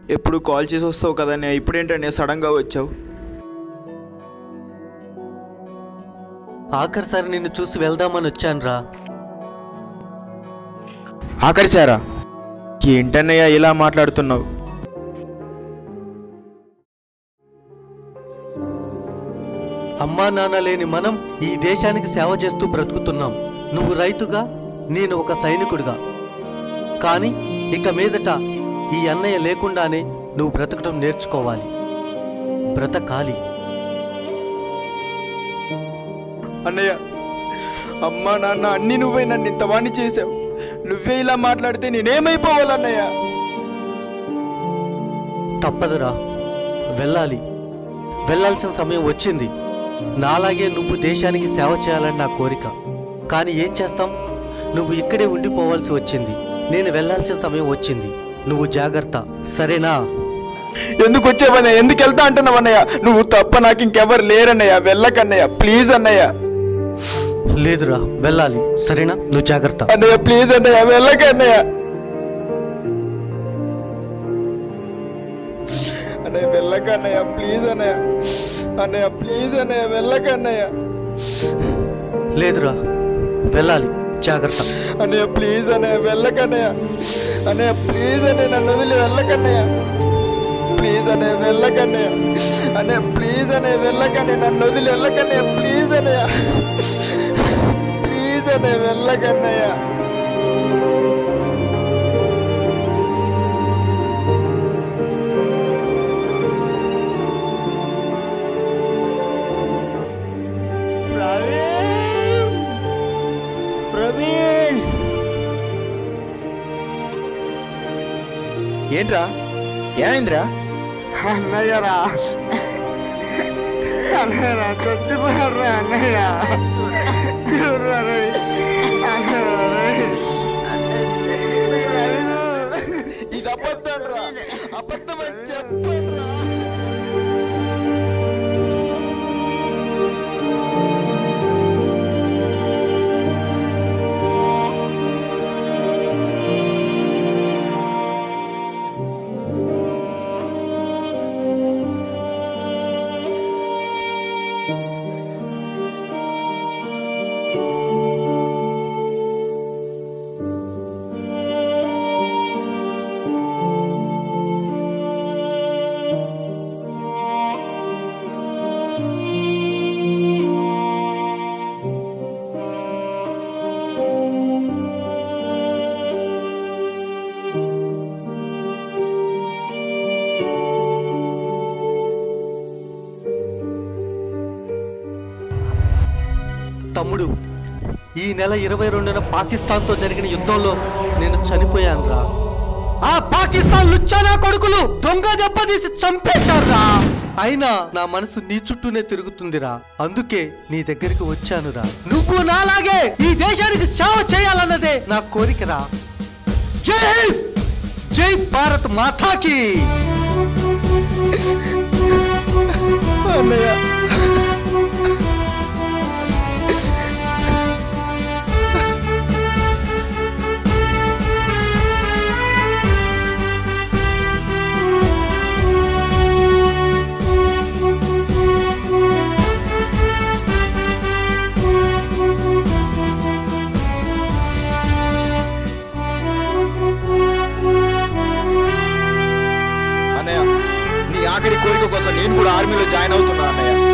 ఎప్పుడు కాల్ చేసి వస్తావు కదన్నయ్య ఇప్పుడేంటన్నయ్య సడన్గా వచ్చావు ఆఖరిసారి నిన్ను చూసి వెళ్దామని వచ్చానురా ఆఖరిచారా ఏంటన్నయ్య ఇలా మాట్లాడుతున్నావు అమ్మా నాన్న లేని మనం ఈ దేశానికి సేవ చేస్తూ బ్రతుకుతున్నాం నువ్వు రైతుగా నేను ఒక సైనికుడిగా కానీ ఇక మీదట ఈ అన్నయ్య లేకుండానే నువ్వు బ్రతకడం నేర్చుకోవాలి బ్రతకాలి అన్నయ్య అమ్మా నాన్న అన్నీ నువ్వే నన్ను ఇంతవాణ్ణి చేసావు నువ్వే ఇలా మాట్లాడితే నేనేమైపోవాలన్నయ్య తప్పదురా వెళ్ళాలి వెళ్ళాల్సిన సమయం వచ్చింది నాలాగే నువ్వు దేశానికి సేవ చేయాలని నా కోరిక కానీ ఏం చేస్తాం నువ్వు ఇక్కడే ఉండిపోవాల్సి వచ్చింది నేను వెళ్ళాల్సిన సమయం వచ్చింది నువ్వు జాగ్రత్త సరేనా ఎందుకు వచ్చావన్నయ్య ఎందుకు వెళ్తా అంటున్నావు అన్నయ్య నువ్వు తప్ప నాకు ఇంకెవరు లేరన్నయ్య వెళ్ళకన్నయ్య ప్లీజ్ అన్నయ్య లేదురా వెళ్ళాలి సరేనా నువ్వు జాగ్రత్త అన్నయ్య ప్లీజ్ అన్నయ్య వెళ్ళకన్నయ్య అన్నయ్య వెళ్ళకన్నయ్య ప్లీజ్ అన్నయ్య అన్నయ్య ప్లీజ్ అన్నయ్య వెళ్ళకన్నయ్య లేదురా వెళ్ళాలి జాగ్రత్త అన్నయ్య ప్లీజ్ అన్నయ్య వెళ్ళకన్నయ్య అన్నయ్య ప్లీజ్ అన్నయ్య నన్ను వదిలి వెళ్ళకన్నయ్య ప్లీజ్ అన్నయ్య వెళ్ళకన్నయ్య అన్నయ్య ప్లీజ్ అన్నయ్య వెళ్ళకన్నయ్య నన్ను వదిలి వెళ్ళకన్నయ్య ప్లీజ్ అన్నయ్య ప్లీజ్ అన్నయ్య వెళ్ళకన్నయ్య ప్రవీణ్ ఏంట్రా ఏమైందిరా అన్నయ్యరా అన్నయ్య చచ్చిపోయారా అన్నయ్య చూడరా రేయ్. అన్నయ్య రేయ్. ఇది అబద్ధం రా అబద్ధం అని చెప్పరా తమ్ముడు ఈ నెల ఇరవై రెండున పాకిస్తాన్తో జరిగిన యుద్ధంలో నేను చనిపోయానురా ఆ పాకిస్తాన్ లుచ్చానా కొడుకులు దొంగ దెబ్బతీసి చంపేశారురా అయినా నా మనసు నీ చుట్టూనే తిరుగుతుందిరా అందుకే నీ దగ్గరికి వచ్చానురా నువ్వు నాలాగే ఈ దేశానికి సేవ చేయాలన్నదే నా కోరికరా జై హింద్! జై భారత్ మాతాకి అన్నయ్య అన్నయ్య నీ ఆఖరి కోరిక కోసం నేను కూడా ఆర్మీలో జాయిన్ అవుతున్నా అన్నయ్య